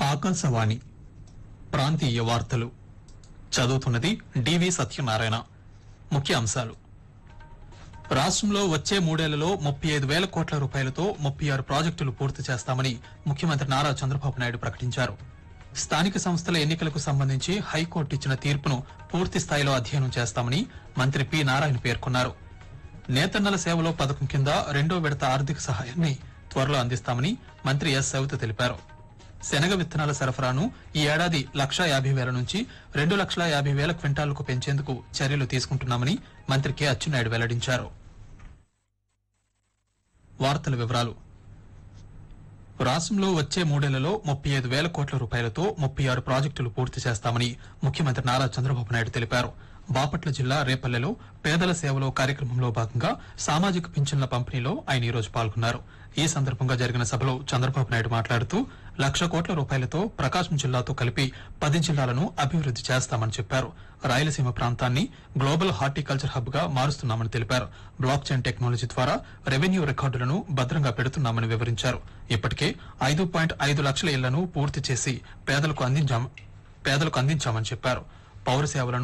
ఆకాశవాణి ప్రాంతీయ వార్తలు చదువుతున్నది డివి సత్యనారాయణ ముఖ్య అంశాలు రాష్ట్రంలో వచ్చే మూడేళ్లలో ముప్పై ఐదు వేల కోట్ల రూపాయలతో ముప్పై ఆరు ప్రాజెక్టులు పూర్తి చేస్తామని ముఖ్యమంత్రి నారా చంద్రబాబు నాయుడు ప్రకటించారు స్థానిక సంస్థల ఎన్నికలకు సంబంధించి హైకోర్టు ఇచ్చిన తీర్పును పూర్తి స్థాయిలో అధ్యయనం చేస్తామని మంత్రి పి నారాయణ పేర్కొన్నారు నేతన్నల సేవలో పథకం కింద రెండో విడత ఆర్థిక సహాయాన్ని త్వరలో అందిస్తామని మంత్రి ఎస్ సవిత తెలిపారు శనగ విత్తనాల సరఫరాను ఈ ఏడాది లక్షా యాభై వేల నుంచి రెండు లక్షల యాభై వేల క్వింటాలకు పెంచేందుకు చర్యలు తీసుకుంటున్నామని మంత్రి కె అచ్చెన్నాయుడు వెల్లడించారు వార్తల వివరాలు రాష్ట్రంలో వచ్చే మూడేళ్లలో ముప్పై ఐదు వేల కోట్ల రూపాయలతో ముప్పై ఆరు ప్రాజెక్టులు పూర్తి చేస్తామని ముఖ్యమంత్రి నారా చంద్రబాబు నాయుడు తెలిపారు బాపట్ల జిల్లా రేపల్లెలో పేదల సేవలో కార్యక్రమంలో భాగంగా సామాజిక పింఛన్ల పంపిణీలో ఆయన ఈ రోజు పాల్గొన్నారు ఈ సందర్భంగా జరిగిన సభలో చంద్రబాబు నాయుడు మాట్లాడుతూ లక్ష కోట్ల రూపాయలతో ప్రకాశం జిల్లాతో కలిపి పది జిల్లాలను అభివృద్ది చేస్తామని చెప్పారు రాయలసీమ ప్రాంతాన్ని గ్లోబల్ హార్టికల్చర్ హబ్ గా మారుస్తున్నామని తెలిపారు బ్లాక్ చైన్ టెక్నాలజీ ద్వారా రెవెన్యూ రికార్డులను భద్రంగా పెడుతున్నామని వివరించారు ఇప్పటికే ఐదు పాయింట్ ఐదు లక్షల ఇళ్లను పూర్తి చేసి పేదలకు అందించామ- పేదలకు అందించామని చెప్పారు పౌర సేవలను